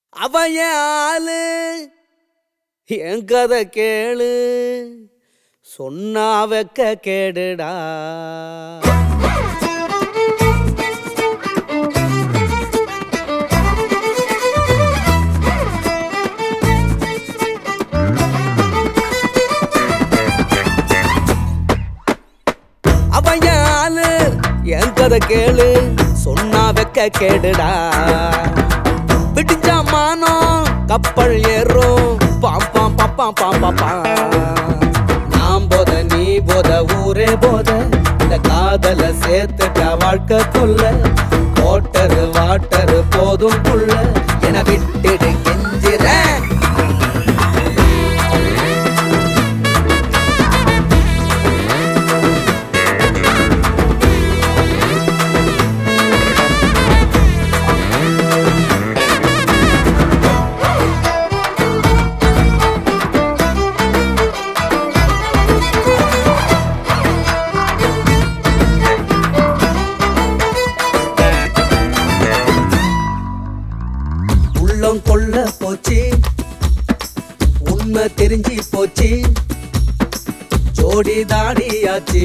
அவன் என் ஆளு என் கதை கேளு சொன்னா வெக்க கேடுடா அவன் என் ஆளு என் கதை கேளு சொன்னா வெக்க கேடுடா விடிஞ்சா மானம் கப்பல் ஏறும் பாம் பாம் பாம் பாம் பாம் பாம் நாம் போத நீ போத ஊரே போத இந்த காதல சேர்த்துட்ட வாழ்க்கை புல்ல ஓட்டரு வாட்டரு போதும் புள்ள என விட்டுடு கெஞ்சிறேன் உள்ளம் கொள்ள போச்சு உண்மை தெரிஞ்சு போச்சு ஜோடி தாடியாச்சு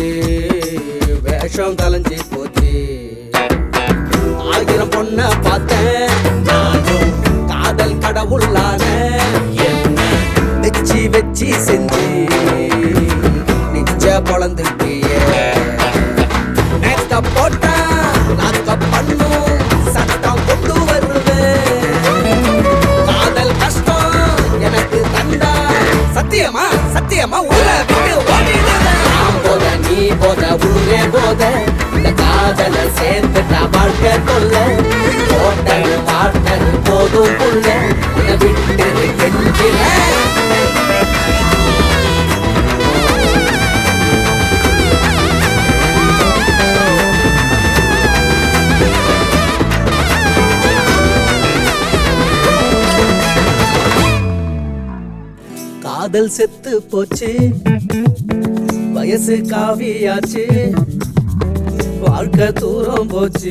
வேஷம் கலைஞ்சு போச்சு ஆயிரம் பொண்ண பார்த்தேன் நானும் காதல் கடவுளான வச்சு வச்சு செஞ்சு நிச்ச பொழந்துட்டியே மேக்கப் போட்டா லாக்கப் பண்ணும் சட்டம் கொண்டு வருவேன் காதல் கஷ்டம் எனக்கு தந்தா சத்தியமா சத்தியமா உள்ள விட்டு ஓடிடுவேன் நான் போத நீ போத ஊரே போத இந்த காதல சேர்த்துட்டா வாழ்க்கை கொள்ள ஓட்டல் பாட்டல் போதும் புள்ள உன்னை விட்டு கெஞ்சிறேன் காதல் செத்து போச்சு வயசு காவியாச்சு வாழ்க்கை தூரம் போச்சு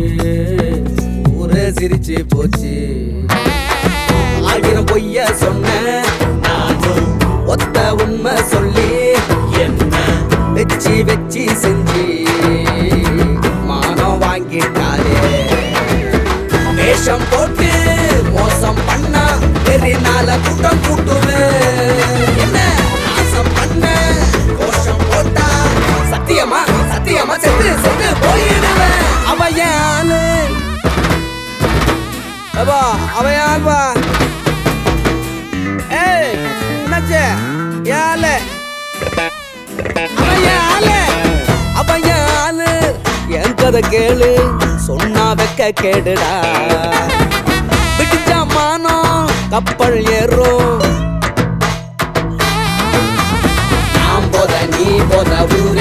ஊரே சிரிச்சு போச்சு ஆயிரம் பொய்ய சொன்ன நானும் ஒத்த உண்மை சொல்லி என்ன வச்சு வச்சு செஞ்சு மானம் வாங்கிட்டாரே வேஷம் போட்டு மோசம் பண்ணா பெரினால கூட்டம் கூட்டுவேன் என்ன நாசம் பண்ண கோஷம் போட்டா சத்தியமா சத்தியமா செத்து செத்து போயிடுவேன் அவன் என் ஆளு அப்பா அவன் ஆள்பா ஏய் என்னாச்சு என் ஆளு அவன் என் ஆளு அவன் என் ஆளு என் கதை கேளு சொன்னா வெக்க கேடுடா விடிஞ்சா மானம் கப்பல் ஏறும் நாம் போத நீ போத ஊரே